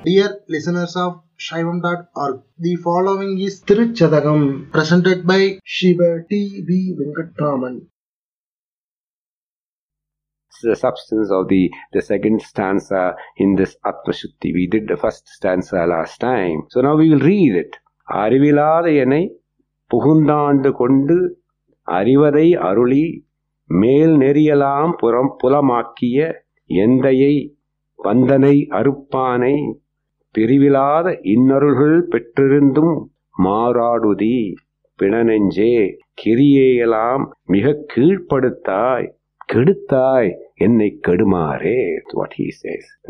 Dear listeners of Shaivam.org, the following is Tiruchadagam presented by Shiva T. V. Venkatraman. the substance of the, the second stanza in this Atmashuddhi. We did the first stanza last time. So now we will read it. அறிவிலாத என்னை புகுந்தாண்டு கொண்டு அறிவதை அருளி மேல் நெறியலாம் புறம் புலமாக்கிய எந்தையை வந்தனை அறுப்பானை பிரிவிலாத இன்னருள்கள் பெற்றிருந்தும் மாறாடுதி பிணநெஞ்சே கிரியையெல்லாம் மிக கீழ்ப்படுத்தாய் கெடுத்தாய் என்னை கெடுமாறே what he says